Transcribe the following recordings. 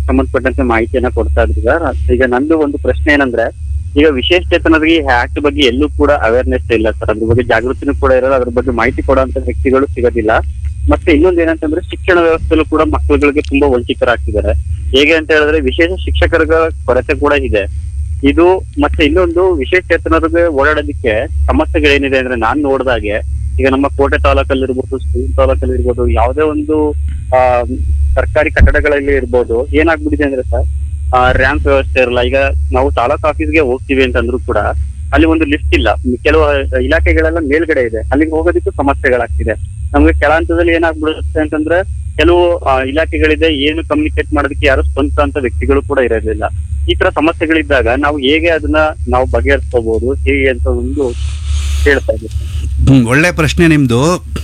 ಸಂಬಂಧಪಟ್ಟಂತೆ ಮಾಹಿತಿಯನ್ನ ಕೊಡ್ತಾ ಇದ್ರು ಸರ್ ಈಗ ನಂದು ಒಂದು ಪ್ರಶ್ನೆ ಏನಂದ್ರೆ ಈಗ ವಿಶೇಷ ಚೇತನರಿಗೆ ಈ ಆಕ್ಟ್ ಬಗ್ಗೆ ಎಲ್ಲೂ ಕೂಡ ಅವೇರ್ನೆಸ್ ಇಲ್ಲ ಸರ್ ಅದ್ರ ಬಗ್ಗೆ ಜಾಗೃತಿನೂ ಕೂಡ ಇರಲ್ಲ ಅದ್ರ ಬಗ್ಗೆ ಮಾಹಿತಿ ಕೊಡುವಂತ ವ್ಯಕ್ತಿಗಳು ಸಿಗೋದಿಲ್ಲ ಮತ್ತೆ ಇನ್ನೊಂದು ಏನಂತಂದ್ರೆ ಶಿಕ್ಷಣ ವ್ಯವಸ್ಥೆಯಲ್ಲೂ ಕೂಡ ಮಕ್ಕಳುಗಳಿಗೆ ತುಂಬಾ ವಂಚಿತರಾಗ್ತಿದ್ದಾರೆ ಹೇಗೆ ಅಂತ ಹೇಳಿದ್ರೆ ವಿಶೇಷ ಶಿಕ್ಷಕರ ಕೊರತೆ ಕೂಡ ಇದೆ ಇದು ಮತ್ತೆ ಇನ್ನೊಂದು ವಿಶೇಷ ಚೇತನರಿಗೆ ಓಡಾಡೋದಕ್ಕೆ ಸಮಸ್ಯೆಗಳೇನಿದೆ ಅಂದ್ರೆ ನಾನ್ ನೋಡ್ದಾಗೆ ಈಗ ನಮ್ಮ ಕೋಟೆ ತಾಲೂಕಲ್ಲಿರ್ಬೋದು ಸ್ಕೂಲ್ ತಾಲೂಕಲ್ಲಿರ್ಬೋದು ಯಾವುದೇ ಒಂದು ಆ ಸರ್ಕಾರಿ ಕಟ್ಟಡಗಳಲ್ಲಿ ಇರ್ಬೋದು ಏನಾಗ್ಬಿಟ್ಟಿದೆ ಅಂದ್ರೆ ಸರ್ ರ್ಯಾಂಪ್ ವ್ಯವಸ್ಥೆ ಇರಲ್ಲ ಈಗ ನಾವು ತಾಲೂಕ್ ಆಫೀಸ್ಗೆ ಹೋಗ್ತೀವಿ ಅಂತಂದ್ರು ಕೂಡ ಅಲ್ಲಿ ಒಂದು ಲಿಫ್ಟ್ ಇಲ್ಲ ಕೆಲವು ಇಲಾಖೆಗಳೆಲ್ಲ ಮೇಲ್ಗಡೆ ಇದೆ ಅಲ್ಲಿಗೆ ಹೋಗೋದಕ್ಕೂ ಸಮಸ್ಯೆಗಳಾಗ್ತಿದೆ ನಮ್ಗೆ ಕೆಳ ಹಂತದಲ್ಲಿ ಏನಾಗ್ಬಿಡುತ್ತೆ ಅಂತಂದ್ರೆ ಕೆಲವು ಆ, ಇಲಾಖೆಗಳಿದೆ ಏನು ಕಮ್ಯುನಿಕೇಟ್ ಮಾಡೋದಕ್ಕೆ ಯಾರು ಸ್ವಂತ ಅಂತ ವ್ಯಕ್ತಿಗಳು ಕೂಡ ಇರೋದಿಲ್ಲ ಈ ತರ ಸಮಸ್ಯೆಗಳಿದ್ದಾಗ ನಾವು ಹೇಗೆ ಅದನ್ನ ನಾವು ಬಗೆಹರಿಸ್ಕೋಬಹುದು ಹೇಗೆ ಅಂತ ಒಂದು ಹೇಳ್ತಾ ಇದ್ದೀವಿ ಹ್ಮ್, ಒಳ್ಳೆ ಪ್ರಶ್ನೆ ನಿಮ್ಮದು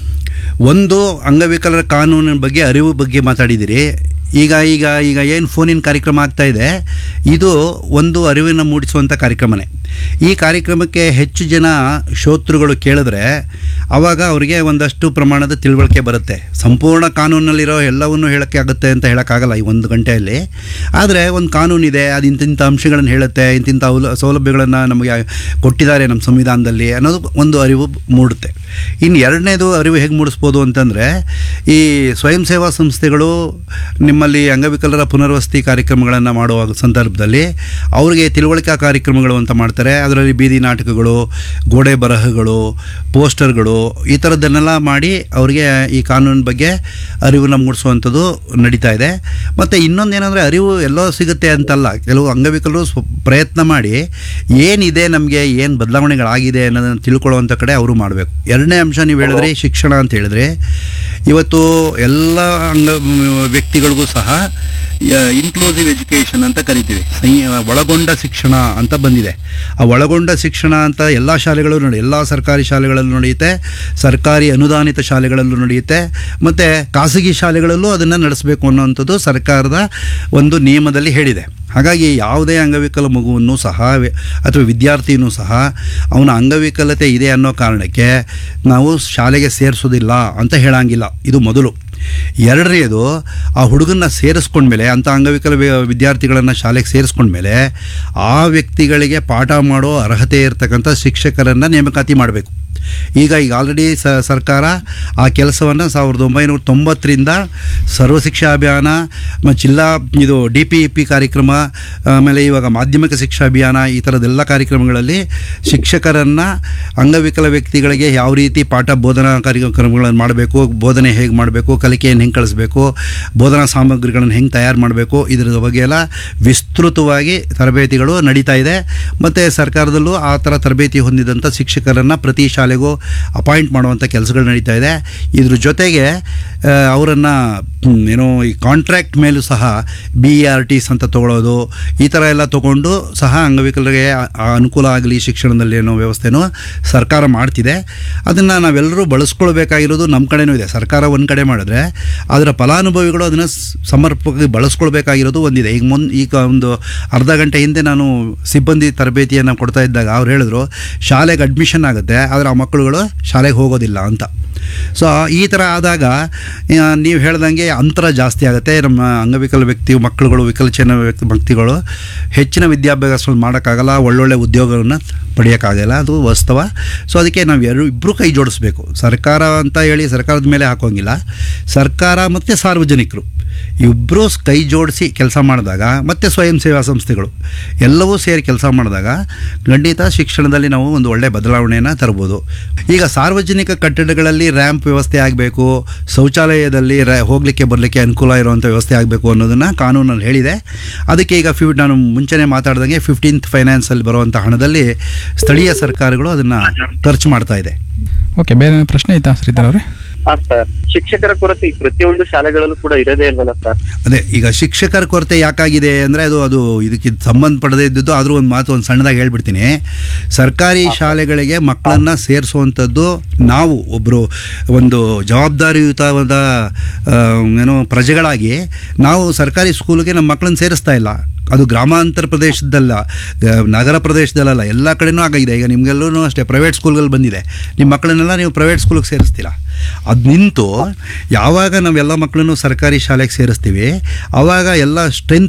ಒಂದು ಅಂಗವಿಕಲರ ಕಾನೂನಿನ ಬಗ್ಗೆ ಅರಿವು ಬಗ್ಗೆ ಮಾತಾಡಿದಿರಿ ಈಗ ಈಗ ಈಗ ಏನು ಫೋನಿನ ಕಾರ್ಯಕ್ರಮ ಆಗ್ತಾ ಇದೆ ಇದು ಒಂದು ಅರಿವಿನ ಮೂಡಿಸುವಂಥ ಕಾರ್ಯಕ್ರಮನೇ ಈ ಕಾರ್ಯಕ್ರಮಕ್ಕೆ ಹೆಚ್ಚು ಜನ ಶ್ರೋತೃಗಳು ಕೇಳಿದ್ರೆ ಆವಾಗ ಅವರಿಗೆ ಒಂದಷ್ಟು ಪ್ರಮಾಣದ ತಿಳುವಳಿಕೆ ಬರುತ್ತೆ ಸಂಪೂರ್ಣ ಕಾನೂನಲ್ಲಿರೋ ಎಲ್ಲವನ್ನೂ ಹೇಳೋಕ್ಕೆ ಆಗುತ್ತೆ ಅಂತ ಹೇಳೋಕ್ಕಾಗಲ್ಲ ಈ ಒಂದು ಗಂಟೆಯಲ್ಲಿ ಆದರೆ ಒಂದು ಕಾನೂನಿದೆ ಅದು ಇಂತಿಂಥ ಅಂಶಗಳನ್ನು ಹೇಳುತ್ತೆ ಇಂತಿಂಥ ಔಲ- ಸೌಲಭ್ಯಗಳನ್ನು ನಮಗೆ ಕೊಟ್ಟಿದ್ದಾರೆ ನಮ್ಮ ಸಂವಿಧಾನದಲ್ಲಿ ಅನ್ನೋದು ಒಂದು ಅರಿವು ಮೂಡುತ್ತೆ ಇನ್ನು ಎರಡನೇದು ಅರಿವು ಹೇಗೆ ಮೂಡಿಸ್ಬೋದು ಅಂತಂದರೆ ಈ ಸ್ವಯಂ ಸೇವಾ ಸಂಸ್ಥೆಗಳು ನಿಮ್ಮಲ್ಲಿ ಅಂಗವಿಕಲರ ಪುನರ್ವಸತಿ ಕಾರ್ಯಕ್ರಮಗಳನ್ನು ಮಾಡುವ ಸಂದರ್ಭದಲ್ಲಿ ಅವರಿಗೆ ತಿಳುವಳಿಕಾ ಕಾರ್ಯಕ್ರಮಗಳು ಅಂತ ಮಾಡ್ತಾರೆ ಅದರಲ್ಲಿ ಬೀದಿ ನಾಟಕಗಳು ಗೋಡೆ ಬರಹಗಳು ಪೋಸ್ಟರ್ಗಳು ಈ ಥರದ್ದನ್ನೆಲ್ಲ ಮಾಡಿ ಅವರಿಗೆ ಈ ಕಾನೂನಿನ ಬಗ್ಗೆ ಅರಿವನ್ನು ಮೂಡಿಸುವಂಥದ್ದು ನಡೀತಾ ಇದೆ ಮತ್ತು ಇನ್ನೊಂದು ಏನಂದರೆ ಅರಿವು ಎಲ್ಲೋ ಸಿಗುತ್ತೆ ಅಂತಲ್ಲ ಕೆಲವು ಅಂಗವಿಕಲರು ಸ್ವ ಪ್ರಯತ್ನ ಮಾಡಿ ಏನಿದೆ ನಮಗೆ ಏನು ಬದಲಾವಣೆಗಳಾಗಿದೆ ಅನ್ನೋದನ್ನು ತಿಳ್ಕೊಳ್ಳುವಂಥ ಕಡೆ ಅವರು ಮಾಡಬೇಕು ಎರಡನೇ ಅಂಶ ನೀವು ಹೇಳಿದ್ರಿ ಶಿಕ್ಷಣ ಅಂತ ಹೇಳಿದ್ರೆ ಇವತ್ತು ಎಲ್ಲ ಅಂಗ ವ್ಯಕ್ತಿಗಳಿಗೂ ಸಹ ಇನ್ಕ್ಲೂಸಿವ್ ಎಜುಕೇಷನ್ ಅಂತ ಕರಿತೀವಿ ಸೈ ಒಳಗೊಂಡ ಶಿಕ್ಷಣ ಅಂತ ಬಂದಿದೆ ಆ ಒಳಗೊಂಡ ಶಿಕ್ಷಣ ಅಂತ ಎಲ್ಲ ಶಾಲೆಗಳು ನೋಡಿ ಎಲ್ಲ ಸರ್ಕಾರಿ ಶಾಲೆಗಳಲ್ಲೂ ನಡೆಯುತ್ತೆ ಸರ್ಕಾರಿ ಅನುದಾನಿತ ಶಾಲೆಗಳಲ್ಲೂ ನಡೆಯುತ್ತೆ ಮತ್ತು ಖಾಸಗಿ ಶಾಲೆಗಳಲ್ಲೂ ಅದನ್ನು ನಡೆಸಬೇಕು ಅನ್ನೋವಂಥದ್ದು ಸರ್ಕಾರದ ಒಂದು ನಿಯಮದಲ್ಲಿ ಹೇಳಿದೆ ಹಾಗಾಗಿ ಯಾವುದೇ ಅಂಗವಿಕಲ ಮಗುವನ್ನು ಸಹ ವಿ- ಅಥವಾ ವಿದ್ಯಾರ್ಥಿನೂ ಸಹ ಅವನ ಅಂಗವಿಕಲತೆ ಇದೆ ಅನ್ನೋ ಕಾರಣಕ್ಕೆ ನಾವು ಶಾಲೆಗೆ ಸೇರಿಸೋದಿಲ್ಲ ಅಂತ ಹೇಳಂಗಿಲ್ಲ ಇದು ಮೊದಲು ಎರಡನೇದು ಆ ಹುಡುಗನ್ನ ಸೇರಿಸ್ಕೊಂಡ್ಮೇಲೆ ಅಂಥ ಅಂಗವಿಕಲ ವಿ- ವಿದ್ಯಾರ್ಥಿಗಳನ್ನು ಶಾಲೆಗೆ ಸೇರಿಸ್ಕೊಂಡ್ಮೇಲೆ ಆ ವ್ಯಕ್ತಿಗಳಿಗೆ ಪಾಠ ಮಾಡೋ ಅರ್ಹತೆ ಇರತಕ್ಕಂಥ ಶಿಕ್ಷಕರನ್ನು ನೇಮಕಾತಿ ಮಾಡಬೇಕು ಈಗ ಈಗ ಆಲ್ರೆಡಿ ಸ ಸರ್ಕಾರ ಆ ಕೆಲಸವನ್ನು ಸಾವಿರದ ಒಂಬೈನೂರ ತೊಂಬತ್ತರಿಂದ ಸರ್ವಶಿಕ್ಷಾ ಅಭಿಯಾನ ಮ- ಜಿಲ್ಲಾ ಇದು ಡಿ ಪಿ ಇ ಪಿ ಕಾರ್ಯಕ್ರಮ ಆಮೇಲೆ ಇವಾಗ ಮಾಧ್ಯಮಿಕ ಶಿಕ್ಷಾ ಅಭಿಯಾನ ಈ ಥರದ್ದೆಲ್ಲ ಕಾರ್ಯಕ್ರಮಗಳಲ್ಲಿ ಶಿಕ್ಷಕರನ್ನು ಅಂಗವಿಕಲ ವ್ಯಕ್ತಿಗಳಿಗೆ ಯಾವ ರೀತಿ ಪಾಠ ಬೋಧನಾ ಕಾರ್ಯಕ್ರಮಗಳನ್ನು ಮಾಡಬೇಕು ಬೋಧನೆ ಹೇಗೆ ಮಾಡಬೇಕು ಕಲಿಕೆಯನ್ನು ಹೆಂಗೆ ಕಳಿಸ್ಬೇಕು ಬೋಧನಾ ಸಾಮಗ್ರಿಗಳನ್ನು ಹೆಂಗೆ ತಯಾರು ಮಾಡಬೇಕು ಇದರ ಬಗ್ಗೆ ಎಲ್ಲ ವಿಸ್ತೃತವಾಗಿ ತರಬೇತಿಗಳು ನಡೀತಾ ಇದೆ ಮತ್ತು ಸರ್ಕಾರದಲ್ಲೂ ಆ ಥರ ತರಬೇತಿ ಹೊಂದಿದಂಥ ಶಿಕ್ಷಕರನ್ನು ಪ್ರತಿ ಶಾಲೆಗೂ ಅಪಾಯಿಂಟ್ ಮಾಡುವಂಥ ಕೆಲಸಗಳು ನಡೀತಾ ಇದೆ ಇದ್ರ ಜೊತೆಗೆ ಅವರನ್ನು ಏನೋ ಈ ಕಾಂಟ್ರಾಕ್ಟ್ ಮೇಲೂ ಸಹ ಬಿ ಆರ್ ಟಿಸ್ ಅಂತ ತೊಗೊಳೋದು ಈ ಥರ ಎಲ್ಲ ತೊಗೊಂಡು ಸಹ ಅಂಗವಿಕಲರಿಗೆ ಆ- ಆ ಅನುಕೂಲ ಆಗಲಿ ಶಿಕ್ಷಣದಲ್ಲಿ ಅನ್ನೋ ವ್ಯವಸ್ಥೆನೂ ಸರ್ಕಾರ ಮಾಡ್ತಿದೆ ಅದನ್ನು ನಾವೆಲ್ಲರೂ ಬಳಸ್ಕೊಳ್ಬೇಕಾಗಿರೋದು ನಮ್ಮ ಕಡೆನೂ ಇದೆ ಸರ್ಕಾರ ಒಂದು ಕಡೆ ಮಾಡಿದ್ರೆ ಅದರ ಫಲಾನುಭವಿಗಳು ಅದನ್ನು ಸ್- ಸಮರ್ಪಕವಾಗಿ ಬಳಸ್ಕೊಳ್ಬೇಕಾಗಿರೋದು ಒಂದಿದೆ ಈಗ ಮುನ್ ಈಗ ಒಂದು ಅರ್ಧ ಗಂಟೆ ಹಿಂದೆ ನಾನು ಸಿಬ್ಬಂದಿ ತರಬೇತಿಯನ್ನು ಕೊಡ್ತಾ ಇದ್ದಾಗ ಅವ್ರು ಹೇಳಿದ್ರು ಶಾಲೆಗೆ ಅಡ್ಮಿಷನ್ ಆಗುತ್ತೆ ಆದರೆ ಆ ಮಕ್ಕಳುಗಳು ಶಾಲೆಗೆ ಹೋಗೋದಿಲ್ಲ ಅಂತ ಸೊ ಈ ಥರ ಆದಾಗ ನೀವು ಹೇಳ್ದಂಗೆ ಅಂತರ ಜಾಸ್ತಿ ಆಗುತ್ತೆ ನಮ್ಮ ಅಂಗವಿಕಲ ವ್ಯಕ್ತಿ ಮಕ್ಕಳುಗಳು ವಿಕಲಚೇತನ ವ್ಯಕ್ತಿ ವ್ಯಕ್ತಿಗಳು ಹೆಚ್ಚಿನ ವಿದ್ಯಾಭ್ಯಾಸ ಮಾಡೋಕ್ಕಾಗಲ್ಲ ಒಳ್ಳೊಳ್ಳೆ ಉದ್ಯೋಗವನ್ನು ಪಡೆಯೋಕ್ಕಾಗಲ್ಲ ಅದು ವಾಸ್ತವ ಸೊ ಅದಕ್ಕೆ ನಾವು ಎರಡು ಇಬ್ಬರು ಕೈ ಜೋಡಿಸ್ಬೇಕು ಸರ್ಕಾರ ಅಂತ ಹೇಳಿ ಸರ್ಕಾರದ ಮೇಲೆ ಹಾಕೋಂಗಿಲ್ಲ ಸರ್ಕಾರ ಮತ್ತು ಸಾರ್ವಜನಿಕರು ಇಬ್ಬರೂ ಕೈ ಜೋಡಿಸಿ ಕೆಲಸ ಮಾಡಿದಾಗ ಮತ್ತು ಸ್ವಯಂ ಸೇವಾ ಸಂಸ್ಥೆಗಳು ಎಲ್ಲವೂ ಸೇರಿ ಕೆಲಸ ಮಾಡಿದಾಗ ಖಂಡಿತ ಶಿಕ್ಷಣದಲ್ಲಿ ನಾವು ಒಂದು ಒಳ್ಳೆ ಬದಲಾವಣೆಯನ್ನು ತರ್ಬೋದು ಈಗ ಸಾರ್ವಜನಿಕ ಕಟ್ಟಡಗಳಲ್ಲಿ ರ್ಯಾಂಪ್ ವ್ಯವಸ್ಥೆ ಆಗಬೇಕು ಶೌಚಾಲಯದಲ್ಲಿ ರ ಹೋಗಲಿಕ್ಕೆ ಬರಲಿಕ್ಕೆ ಅನುಕೂಲ ಇರುವಂಥ ವ್ಯವಸ್ಥೆ ಆಗಬೇಕು ಅನ್ನೋದನ್ನು ಕಾನೂನಲ್ಲಿ ಹೇಳಿದೆ ಅದಕ್ಕೆ ಈಗ ಫಿಫ್ ನಾನು ಮುಂಚೆನೇ ಮಾತಾಡ್ದಂಗೆ ಫಿಫ್ಟೀನ್ತ್ ಫೈನಾನ್ಸಲ್ಲಿ ಬರುವಂಥ ಹಣದಲ್ಲಿ ಸ್ಥಳೀಯ ಸರ್ಕಾರಗಳು ಅದನ್ನು ಖರ್ಚು ಮಾಡ್ತಾ ಇದೆ ಓಕೆ ಬೇರೆ ಪ್ರಶ್ನೆ ಐತಾ ಶ್ರೀಧರ್ ಅವರೇ ಹಾ ಸರ್ ಶಿಕ್ಷಕರ ಕೊರತೆ ಈ ಪ್ರತಿಯೊಂದು ಶಾಲೆಗಳಲ್ಲೂ ಕೂಡ ಇರೋದೇ ಇಲ್ವಲ್ಲ ಸರ್ ಅದೇ ಈಗ ಶಿಕ್ಷಕರ ಕೊರತೆ ಯಾಕಾಗಿದೆ ಅಂದರೆ ಅದು ಅದು ಇದಕ್ಕೆ ಸಂಬಂಧಪಡದೇ ಇದ್ದದ್ದು ಆದರೂ ಒಂದು ಮಾತು ಒಂದು ಸಣ್ಣದಾಗಿ ಹೇಳ್ಬಿಡ್ತೀನಿ ಸರ್ಕಾರಿ ಶಾಲೆಗಳಿಗೆ ಮಕ್ಕಳನ್ನು ಸೇರಿಸುವಂಥದ್ದು ನಾವು ಒಬ್ಬರು ಒಂದು ಜವಾಬ್ದಾರಿಯುತವಾದ ಆ, ಏನೋ ಪ್ರಜೆಗಳಾಗಿ ನಾವು ಸರ್ಕಾರಿ ಸ್ಕೂಲ್ಗೆ ನಮ್ಮ ಮಕ್ಕಳನ್ನ ಸೇರಿಸ್ತಾ ಇಲ್ಲ ಅದು ಗ್ರಾಮಾಂತರ ಪ್ರದೇಶದಲ್ಲ ಆ, ನಗರ ಪ್ರದೇಶದಲ್ಲ ಎಲ್ಲ ಕಡೆನೂ ಆಗಿದೆ ಈಗ ನಿಮಗೆಲ್ಲೂ ಅಷ್ಟೇ ಪ್ರೈವೇಟ್ ಸ್ಕೂಲ್ಗಳು ಬಂದಿದೆ ನಿಮ್ಮ ಮಕ್ಕಳನ್ನೆಲ್ಲ ನೀವು ಪ್ರೈವೇಟ್ ಸ್ಕೂಲಿಗೆ ಸೇರಿಸ್ತೀರಾ ಅದು ನಿಂತು ಯಾವಾಗ ನಾವೆಲ್ಲ ಮಕ್ಕಳನ್ನು ಸರ್ಕಾರಿ ಶಾಲೆಗೆ ಸೇರಿಸ್ತೀವಿ ಆವಾಗ ಎಲ್ಲ ಸ್ಟ್ರೆಂತ್